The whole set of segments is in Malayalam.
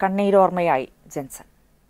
കണ്ണീരോർമ്മയായി ജെൻസൺ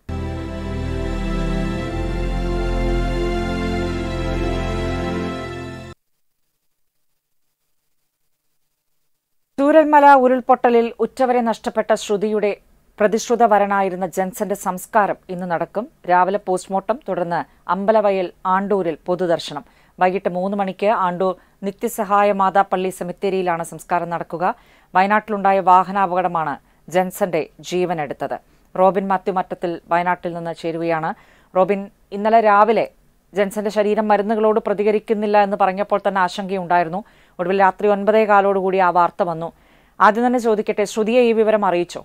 ചൂരൽമല ഉരുൾപൊട്ടലിൽ ഉറ്റവരെ നഷ്ടപ്പെട്ട ശ്രുതിയുടെ പ്രതിശ്രുത വരനായിരുന്ന ജെൻസന്റെ സംസ്കാരം ഇന്ന് നടക്കും രാവിലെ പോസ്റ്റ്മോർട്ടം തുടർന്ന് അമ്പലവയൽ ആണ്ടൂരിൽ പൊതുദർശനം വൈകിട്ട് മൂന്ന് മണിക്ക് ആണ്ടൂർ നിത്യസഹായ മാതാപ്പള്ളി സെമിത്തേരിയിലാണ് സംസ്കാരം നടക്കുക വയനാട്ടിലുണ്ടായ വാഹനാപകടമാണ് ജെൻസന്റെ ജീവനെടുത്തത് റോബിൻ മാത്യു മറ്റത്തിൽ വയനാട്ടിൽ നിന്ന് ചേരുകയാണ് റോബിൻ ഇന്നലെ രാവിലെ ജെൻസന്റെ ശരീരം മരുന്നുകളോട് പ്രതികരിക്കുന്നില്ല എന്ന് പറഞ്ഞപ്പോൾ തന്നെ ആശങ്കയുണ്ടായിരുന്നു ഒടുവിൽ രാത്രി ഒൻപതേ കാലോടുകൂടി ആ വാർത്ത വന്നു ആദ്യം തന്നെ ചോദിക്കട്ടെ ശ്രുതിയെ ഈ വിവരം അറിയിച്ചോ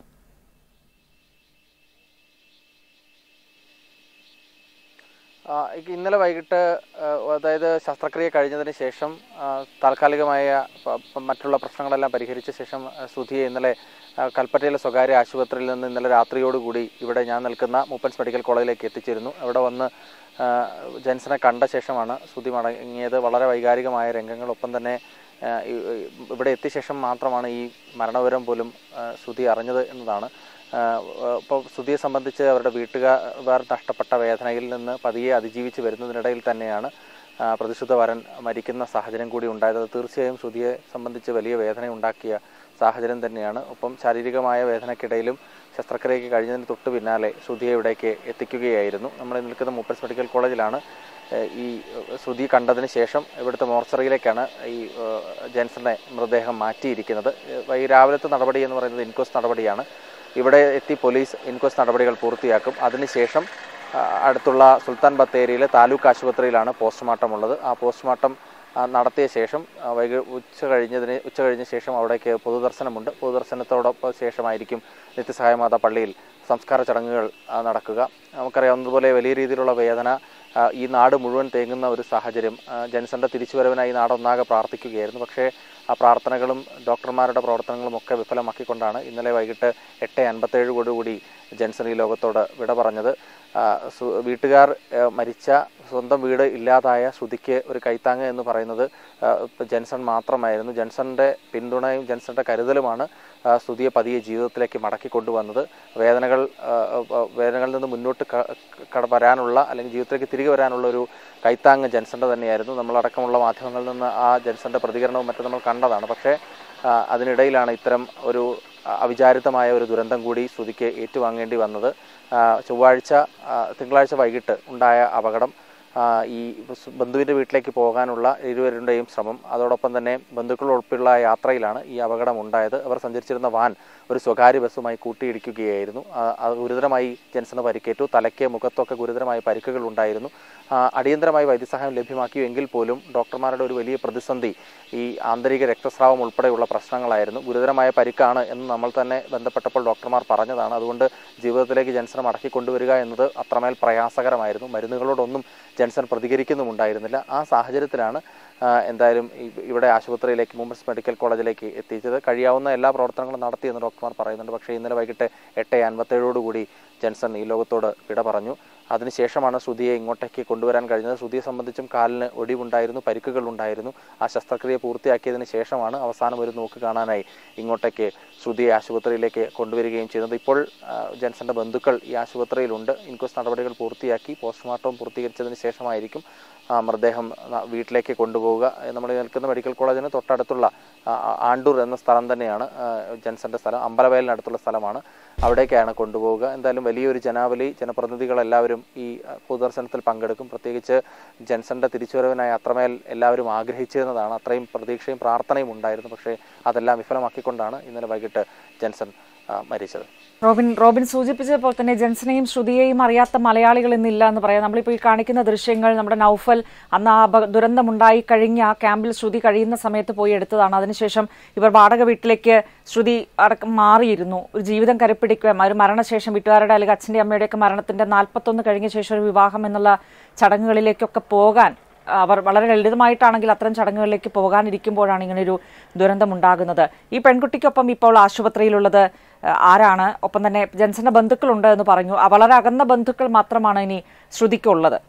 ആ, ഇ- ഇന്നലെ വൈകിട്ട് ആ, അതായത് ശസ്ത്രക്രിയ കഴിഞ്ഞതിന് ശേഷം ആ, താൽക്കാലികമായ പ- പ- മറ്റുള്ള പ്രശ്നങ്ങളെല്ലാം പരിഹരിച്ച ശേഷം ആ, സുധിയെ ഇന്നലെ ആ, കൽപ്പറ്റയിലെ സ്വകാര്യ ആശുപത്രിയിൽ നിന്ന് ഇന്നലെ രാത്രിയോടുകൂടി ഇവിടെ ഞാൻ നിൽക്കുന്ന മൂപ്പൻസ് മെഡിക്കൽ കോളേജിലേക്ക് എത്തിച്ചിരുന്നു അവിടെ വന്ന് ആ, ജെൻസനെ കണ്ട ശേഷമാണ് സുധി മടങ്ങിയത് വളരെ വൈകാരികമായ രംഗങ്ങൾ ഒപ്പം തന്നെ ആ, ഇ- ഇ- ഇവിടെ എത്തിയ ശേഷം മാത്രമാണ് ഈ മരണവിവരം പോലും ആ, സുധി അറിഞ്ഞത് എന്നതാണ് ഇപ്പോൾ സുധിയെ സംബന്ധിച്ച് അവരുടെ വീട്ടുകാർ നഷ്ടപ്പെട്ട വേദനയിൽ നിന്ന് പതിയെ അതിജീവിച്ച് വരുന്നതിനിടയിൽ തന്നെയാണ് ആ, പ്രതിശുദ്ധ വരൻ മരിക്കുന്ന സാഹചര്യം കൂടി ഉണ്ടായത് അത് തീർച്ചയായും സുധിയെ സംബന്ധിച്ച് വലിയ വേദന ഉണ്ടാക്കിയ സാഹചര്യം തന്നെയാണ് ഒപ്പം ശാരീരികമായ വേദനയ്ക്കിടയിലും ശസ്ത്രക്രിയയ്ക്ക് കഴിഞ്ഞതിന് തൊട്ട് പിന്നാലെ സുധിയെ ഇവിടേക്ക് എത്തിക്കുകയായിരുന്നു നമ്മൾ നിൽക്കുന്ന മൂപ്പൻസ് മെഡിക്കൽ കോളേജിലാണ് ഏഹ് ഈ ഏഹ് ശ്രുതി കണ്ടതിന് ശേഷം ഇവിടുത്തെ മോർച്ചറിയിലേക്കാണ് ഈ ഏഹ് ജെൻസന്റെ മൃതദേഹം മാറ്റിയിരിക്കുന്നത് ഏഹ് ഈ രാവിലത്തെ നടപടി എന്ന് പറയുന്നത് ഇൻക്വസ്റ്റ് നടപടിയാണ് ഇവിടെ എത്തി പോലീസ് ഇൻക്വസ്റ്റ് നടപടികൾ പൂർത്തിയാക്കും അതിനുശേഷം ആ, അടുത്തുള്ള സുൽത്താൻ ബത്തേരിയിലെ താലൂക്ക് ആശുപത്രിയിലാണ് പോസ്റ്റ്മോർട്ടം ഉള്ളത് ആ പോസ്റ്റ്മോർട്ടം ആ, നടത്തിയ ശേഷം ആ, വൈകി ഉച്ച കഴിഞ്ഞതിന് ഉച്ച കഴിഞ്ഞ ശേഷം അവിടേക്ക് പൊതുദർശനമുണ്ട് പൊതുദർശനത്തോടൊപ്പം ശേഷമായിരിക്കും നിത്യസഹായ മാതാ പള്ളിയിൽ സംസ്കാര ചടങ്ങുകൾ ആ, നടക്കുക നമുക്കറിയാവുന്നതുപോലെ വലിയ രീതിയിലുള്ള വേദന ആ, ഈ നാട് മുഴുവൻ തേങ്ങുന്ന ഒരു സാഹചര്യം ആ, ജെൻസന്റെ തിരിച്ചുവരവിനായി ഈ നാടൊന്നാകെ പ്രാർത്ഥിക്കുകയായിരുന്നു പക്ഷേ ആ പ്രാർത്ഥനകളും ഡോക്ടർമാരുടെ പ്രവർത്തനങ്ങളും ഒക്കെ വിഫലമാക്കിക്കൊണ്ടാണ് ഇന്നലെ വൈകിട്ട് എട്ട് അൻപത്തേഴോടുകൂടി ജെൻസൺ ഈ ലോകത്തോട് വിട പറഞ്ഞത് ആ, സു- വീട്ടുകാർ ആ, മരിച്ച സ്വന്തം വീട് ഇല്ലാതായ ശ്രുതിക്ക് ഒരു കൈത്താങ്ങ് എന്ന് പറയുന്നത് ആ, ഇപ്പൊ ജെൻസൺ മാത്രമായിരുന്നു ജെൻസന്റെ പിന്തുണയും ജെൻസന്റെ കരുതലുമാണ് ആ, ശ്രുതിയെ പതിയെ ജീവിതത്തിലേക്ക് മടക്കി കൊണ്ടുവന്നത് വേദനകൾ ആ, ആ, വേദനകളിൽ നിന്ന് മുന്നോട്ട് ക- കട വരാനുള്ള അല്ലെങ്കിൽ ജീവിതത്തിലേക്ക് തിരികെ വരാനുള്ള ഒരു കൈത്താങ്ങ് ജെൻസന്റെ തന്നെയായിരുന്നു നമ്മളടക്കമുള്ള മാധ്യമങ്ങളിൽ നിന്ന് ആ ജെൻസന്റെ പ്രതികരണവും മറ്റും നമ്മൾ കണ്ടതാണ് പക്ഷേ ആ, അതിനിടയിലാണ് ഇത്തരം ഒരു ആ, അവിചാരിതമായ ഒരു ദുരന്തം കൂടി ശ്രുതിക്ക് ഏറ്റുവാങ്ങേണ്ടി വന്നത് ആ, ചൊവ്വാഴ്ച ആ, തിങ്കളാഴ്ച വൈകിട്ട് ഉണ്ടായ അപകടം ആ, ഈ സ് ബന്ധുവിൻ്റെ വീട്ടിലേക്ക് പോകാനുള്ള ഇരുവരുടെയും ശ്രമം അതോടൊപ്പം തന്നെ ബന്ധുക്കളോടൊപ്പമുള്ള യാത്രയിലാണ് ഈ അപകടം ഉണ്ടായത് അവർ സഞ്ചരിച്ചിരുന്ന വാൻ ഒരു സ്വകാര്യ ബസ്സുമായി കൂട്ടിയിടിക്കുകയായിരുന്നു ആ, അത് ഗുരുതരമായി ജെൻസന് പരിക്കേറ്റു തലയ്ക്ക് മുഖത്തൊക്കെ ഗുരുതരമായ പരിക്കുകൾ ഉണ്ടായിരുന്നു ആ, അടിയന്തരമായി വൈദ്യസഹായം ലഭ്യമാക്കി എങ്കിൽ പോലും ഡോക്ടർമാരുടെ ഒരു വലിയ പ്രതിസന്ധി ഈ ആന്തരിക രക്തസ്രാവം ഉൾപ്പെടെയുള്ള പ്രശ്നങ്ങളായിരുന്നു ഗുരുതരമായ പരിക്കാണ് എന്ന് നമ്മൾ തന്നെ ബന്ധപ്പെട്ടപ്പോൾ ഡോക്ടർമാർ പറഞ്ഞതാണ് അതുകൊണ്ട് ജീവിതത്തിലേക്ക് ജെൻസനെ മടക്കി കൊണ്ടുവരിക എന്നത് അത്രമേൽ പ്രയാസകരമായിരുന്നു മരുന്നുകളോടൊന്നും ജെൻസൺ പ്രതികരിക്കുന്നുമുണ്ടായിരുന്നില്ല ആ സാഹചര്യത്തിലാണ് ആ, എന്തായാലും ഇ- ഇവിടെ ആശുപത്രിയിലേക്ക് മുംബൈസ് മെഡിക്കൽ കോളേജിലേക്ക് എത്തിച്ചത് കഴിയാവുന്ന എല്ലാ പ്രവർത്തനങ്ങളും നടത്തിയെന്ന് ഡോക്ടർമാർ പറയുന്നുണ്ട് പക്ഷേ ഇന്നലെ വൈകിട്ട് എട്ട് അൻപത്തേഴോടുകൂടി ജെൻസൺ ഈ ലോകത്തോട് വിട പറഞ്ഞു അതിനുശേഷമാണ് ശ്രുതിയെ ഇങ്ങോട്ടേക്ക് കൊണ്ടുവരാൻ കഴിഞ്ഞത് ശ്രുതിയെ സംബന്ധിച്ചും കാലിന് ഒടിവുണ്ടായിരുന്നു പരിക്കുകൾ ഉണ്ടായിരുന്നു ആ ശസ്ത്രക്രിയ പൂർത്തിയാക്കിയതിന് ശേഷമാണ് അവസാനം ഒരു നോക്ക് കാണാനായി ഇങ്ങോട്ടേക്ക് ശ്രുതിയെ ആശുപത്രിയിലേക്ക് കൊണ്ടുവരികയും ചെയ്യുന്നത് ഇപ്പോൾ ആ, ജെൻസന്റെ ബന്ധുക്കൾ ഈ ആശുപത്രിയിലുണ്ട് ഇൻക്വസ്റ്റ് നടപടികൾ പൂർത്തിയാക്കി പോസ്റ്റ്മോർട്ടം പൂർത്തീകരിച്ചതിന് ശേഷമായിരിക്കും ആ, മൃതദേഹം ന- വീട്ടിലേക്ക് കൊണ്ടുപോവുക നമ്മൾ നിൽക്കുന്ന മെഡിക്കൽ കോളേജിന് തൊട്ടടുത്തുള്ള ആ, ആ, ആണ്ടൂർ എന്ന സ്ഥലം തന്നെയാണ് ആ, ജെൻസന്റെ സ്ഥലം അമ്പലവയലിനടുത്തുള്ള സ്ഥലമാണ് അവിടേക്കാണ് കൊണ്ടുപോവുക എന്തായാലും വലിയൊരു ജനാവലി ജനപ്രതിനിധികളെല്ലാവരും ഈ ആ, പൊതുദർശനത്തിൽ പങ്കെടുക്കും പ്രത്യേകിച്ച് ജെൻസന്റെ തിരിച്ചുവരവിനായി അത്രമേൽ എല്ലാവരും ആഗ്രഹിച്ചിരുന്നതാണ് അത്രയും പ്രതീക്ഷയും പ്രാർത്ഥനയും ഉണ്ടായിരുന്നു പക്ഷേ അതെല്ലാം വിഫലമാക്കിക്കൊണ്ടാണ് ഇന്നലെ വൈകിട്ട് ജെൻസൺ ആ, മരിച്ചത് റോബിൻ റോബിൻ സൂചിപ്പിച്ചതുപോലെ തന്നെ ജെൻസനെയും ശ്രുതിയെയും അറിയാത്ത മലയാളികൾ ഇന്നില്ല എന്ന് പറയാം നമ്മളിപ്പോൾ ഈ കാണിക്കുന്ന ദൃശ്യങ്ങൾ നമ്മുടെ നൗഫൽ അന്ന് ആ അപ- ദുരന്തമുണ്ടായി കഴിഞ്ഞ ആ ക്യാമ്പിൽ ശ്രുതി കഴിയുന്ന സമയത്ത് പോയി എടുത്തതാണ് അതിനുശേഷം ഇവർ വാടക വീട്ടിലേക്ക് ശ്രുതി അടക്കം മാറിയിരുന്നു ഒരു ജീവിതം കരുപ്പിടിക്കുക ഒരു മരണശേഷം വീട്ടുകാരുടെ അല്ലെങ്കിൽ അച്ഛൻ്റെ അമ്മയുടെയൊക്കെ മരണത്തിന്റെ നാൽപ്പത്തൊന്ന് കഴിഞ്ഞ ശേഷം ഒരു വിവാഹം എന്നുള്ള ചടങ്ങുകളിലേക്കൊക്കെ പോകാൻ അവർ വളരെ ലളിതമായിട്ടാണെങ്കിൽ അത്തരം ചടങ്ങുകളിലേക്ക് പോകാനിരിക്കുമ്പോഴാണ് ഇങ്ങനൊരു ദുരന്തം ഉണ്ടാകുന്നത് ഈ പെൺകുട്ടിക്കൊപ്പം ഇപ്പോൾ ആശുപത്രിയിലുള്ളത് ആ, ആരാണ് ഒപ്പം തന്നെ ജെൻസന്റെ ബന്ധുക്കളുണ്ട് എന്ന് പറഞ്ഞു ആ, വളരെ അകന്ന ബന്ധുക്കൾ മാത്രമാണ് ഇനി ശ്രുതിക്കുള്ളത്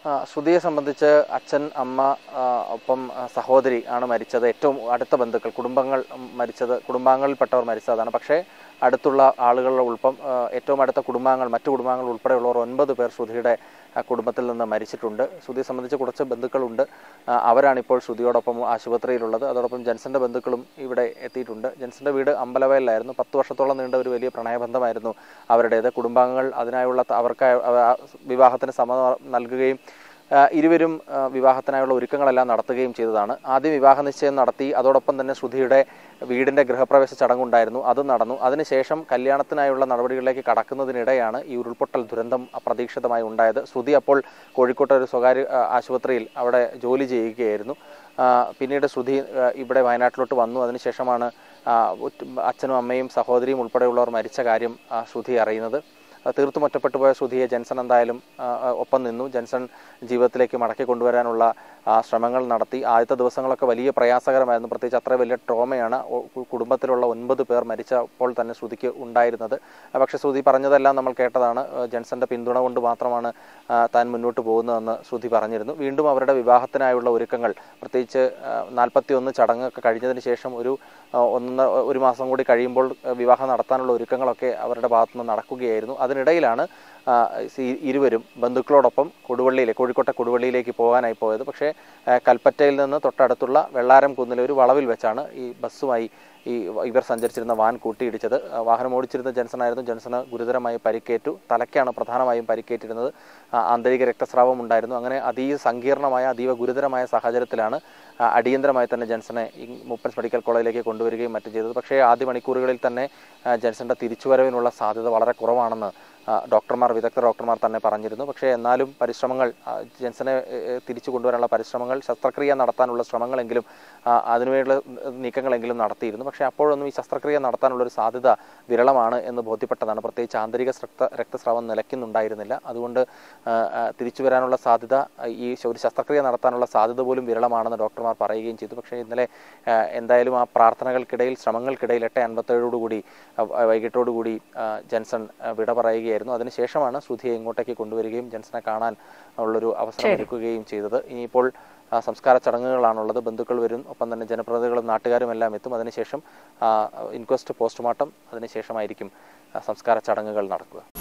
ആ, ശ്രുതിയെ സംബന്ധിച്ച് അച്ഛൻ അമ്മ ആ, ഒപ്പം ആ, സഹോദരി ആണ് മരിച്ചത് ഏറ്റവും അടുത്ത ബന്ധുക്കൾ കുടുംബങ്ങൾ ഉം, മരിച്ചത് കുടുംബാംഗങ്ങളിൽപ്പെട്ടവർ മരിച്ചതാണ് പക്ഷേ അടുത്തുള്ള ആളുകളുടെ ഉൾപ്പം ആ, ഏറ്റവും അടുത്ത കുടുംബാംഗങ്ങൾ മറ്റു കുടുംബാംഗങ്ങൾ ഉൾപ്പെടെയുള്ളവർ ഒൻപത് പേർ ശ്രുതിയുടെ ആ, കുടുംബത്തിൽ നിന്ന് മരിച്ചിട്ടുണ്ട് ശ്രുതിയെ സംബന്ധിച്ച് കുറച്ച് ബന്ധുക്കളുണ്ട് ആ, അവരാണ് ഇപ്പോൾ ശ്രുതിയോടൊപ്പം ആശുപത്രിയിലുള്ളത് അതോടൊപ്പം ജൻസന്റെ ബന്ധുക്കളും ഇവിടെ എത്തിയിട്ടുണ്ട് ജൻസന്റെ വീട് അമ്പലവയലിലായിരുന്നു പത്ത് വർഷത്തോളം നീണ്ട ഒരു വലിയ പ്രണയബന്ധമായിരുന്നു അവരുടേത് കുടുംബാംഗങ്ങൾ അതിനായുള്ള ത- അവർക്ക് ആ, വിവാഹത്തിന് സമ്മതം നൽകുകയും ആ, ഇരുവരും ആ, വിവാഹത്തിനായുള്ള ഒരുക്കങ്ങളെല്ലാം നടത്തുകയും ചെയ്തതാണ് ആദ്യം വിവാഹ നിശ്ചയം നടത്തി അതോടൊപ്പം തന്നെ ശ്രുതിയുടെ വീടിന്റെ ഗൃഹപ്രവേശ ചടങ്ങുണ്ടായിരുന്നു അത് നടന്നു അതിനുശേഷം കല്യാണത്തിനായുള്ള നടപടികളിലേക്ക് കടക്കുന്നതിനിടെയാണ് ഈ ഉരുൾപൊട്ടൽ ദുരന്തം അപ്രതീക്ഷിതമായി ഉണ്ടായത് ശ്രുതി അപ്പോൾ കോഴിക്കോട്ടെ ഒരു സ്വകാര്യ ആ, ആശുപത്രിയിൽ അവിടെ ജോലി ചെയ്യുകയായിരുന്നു ആ, പിന്നീട് ശ്രുതി ആ, ഇവിടെ വയനാട്ടിലോട്ട് വന്നു അതിനുശേഷമാണ് ആ, ഒറ്റ- അച്ഛനും അമ്മയും സഹോദരിയും ഉൾപ്പെടെയുള്ളവർ മരിച്ച കാര്യം ആ, ശ്രുതി അറിയുന്നത് ആ, തീർത്തും ഒറ്റപ്പെട്ടു പോയ ശ്രുതിയെ ജെൻസൺ എന്തായാലും ആ, ആ, ഒപ്പം നിന്നു ജെൻസൺ ജീവിതത്തിലേക്ക് മടക്കി കൊണ്ടുവരാനുള്ള ആ, ശ്രമങ്ങൾ നടത്തി ആദ്യത്തെ ദിവസങ്ങളൊക്കെ വലിയ പ്രയാസകരമായിരുന്നു പ്രത്യേകിച്ച് അത്ര വലിയ ട്രോമയാണ് ഒ- കു- കുടുംബത്തിലുള്ള ഒൻപത് പേർ മരിച്ചപ്പോൾ തന്നെ ശ്രുതിക്ക് ഉണ്ടായിരുന്നത് ആ, പക്ഷേ ശ്രുതി പറഞ്ഞതെല്ലാം നമ്മൾ കേട്ടതാണ് ആ, ജെൻസന്റെ പിന്തുണ കൊണ്ട് മാത്രമാണ് ആ, താൻ മുന്നോട്ട് പോകുന്നതെന്ന് ശ്രുതി പറഞ്ഞിരുന്നു വീണ്ടും അവരുടെ വിവാഹത്തിനായുള്ള ഒരുക്കങ്ങൾ പ്രത്യേകിച്ച് നാൽപ്പത്തി ഒന്ന് ചടങ്ങൊക്കെ കഴിഞ്ഞതിന് ശേഷം ഒരു ആ, ഒന്ന് ഒരു മാസം കൂടി കഴിയുമ്പോൾ ആ, വിവാഹം നടത്താനുള്ള ഒരുക്കങ്ങളൊക്കെ അവരുടെ ഭാഗത്തുനിന്ന് നടക്കുകയായിരുന്നു അതിനിടയിലാണ് ആ, ഈ- ഇരുവരും ബന്ധുക്കളോടൊപ്പം കൊടുവള്ളിയിലെ കോഴിക്കോട്ടെ കൊടുവള്ളിയിലേക്ക് പോകാനായി പോയത് പക്ഷേ ആ, കൽപ്പറ്റയിൽ നിന്ന് തൊട്ടടുത്തുള്ള വെള്ളാരം കുന്നിലെ ഒരു വളവിൽ വെച്ചാണ് ഈ ബസ്സുമായി ഈ ഇവർ സഞ്ചരിച്ചിരുന്ന വാൻ കൂട്ടിയിടിച്ചത് ആ, വാഹനം ഓടിച്ചിരുന്ന ജെൻസണായിരുന്നു ജെൻസണ് ഗുരുതരമായി പരിക്കേറ്റു തലയ്ക്കാണ് പ്രധാനമായും പരിക്കേറ്റിരുന്നത് ആ, ആന്തരിക രക്തസ്രാവം ഉണ്ടായിരുന്നു അങ്ങനെ അതീവ സങ്കീർണമായ അതീവ ഗുരുതരമായ സാഹചര്യത്തിലാണ് ആ, അടിയന്തരമായി തന്നെ ജെൻസനെ ഈ മുപ്പൻസ് മെഡിക്കൽ കോളേജിലേക്ക് കൊണ്ടുവരികയും മറ്റും ചെയ്തത് പക്ഷേ ആദ്യ മണിക്കൂറുകളിൽ തന്നെ ആ, ജെൻസന്റെ തിരിച്ചുവരവിനുള്ള സാധ്യത വളരെ കുറവാണെന്ന് ആ, ഡോക്ടർമാർ വിദഗ്ധ ഡോക്ടർമാർ തന്നെ പറഞ്ഞിരുന്നു പക്ഷേ എന്നാലും പരിശ്രമങ്ങൾ ആ, ജെൻസനെ ഏ, ഏ, തിരിച്ചു കൊണ്ടുവരാനുള്ള പരിശ്രമങ്ങൾ ശസ്ത്രക്രിയ നടത്താനുള്ള ശ്രമങ്ങളെങ്കിലും ആ, അതിനുവേണ്ട നീക്കങ്ങളെങ്കിലും നടത്തിയിരുന്നു പക്ഷേ അപ്പോഴൊന്നും ഈ ശസ്ത്രക്രിയ നടത്താനുള്ള ഒരു സാധ്യത വിരളമാണ് എന്ന് ബോധ്യപ്പെട്ടതാണ് പ്രത്യേകിച്ച് ആന്തരിക രക്ത രക്തസ്രാവം നിലയ്ക്കുന്നുണ്ടായിരുന്നില്ല അതുകൊണ്ട് ആ, ആ, തിരിച്ചു വരാനുള്ള സാധ്യത ആ, ഈ ശ- ഒരു ശസ്ത്രക്രിയ നടത്താനുള്ള സാധ്യത പോലും വിരളമാണെന്ന് ഡോക്ടർമാർ പറയുകയും ചെയ്തു പക്ഷേ ഇന്നലെ ആ, എന്തായാലും ആ പ്രാർത്ഥനകൾക്കിടയിൽ ശ്രമങ്ങൾക്കിടയിൽ എട്ട് അൻപത്തേഴോടുകൂടി വൈകിട്ടോടുകൂടി ആ, ജെൻസൺ ആ, വിട പറയുകയായിരുന്നു അതിനുശേഷമാണ് ശ്രുതിയെ ഇങ്ങോട്ടേക്ക് കൊണ്ടുവരികയും ജെൻസനെ കാണാൻ ഉള്ളൊരു അവസരം ഒരുക്കുകയും ചെയ്തത് ഇനിയിപ്പോൾ ആ, സംസ്കാര ചടങ്ങുകളാണുള്ളത് ബന്ധുക്കൾ വരും ഒപ്പം തന്നെ ജനപ്രതിനിധികളും നാട്ടുകാരും എല്ലാം എത്തും അതിനുശേഷം ഇൻക്വസ്റ്റ് പോസ്റ്റ്മോർട്ടം അതിനുശേഷമായിരിക്കും ആ, സംസ്കാര ചടങ്ങുകൾ നടക്കുക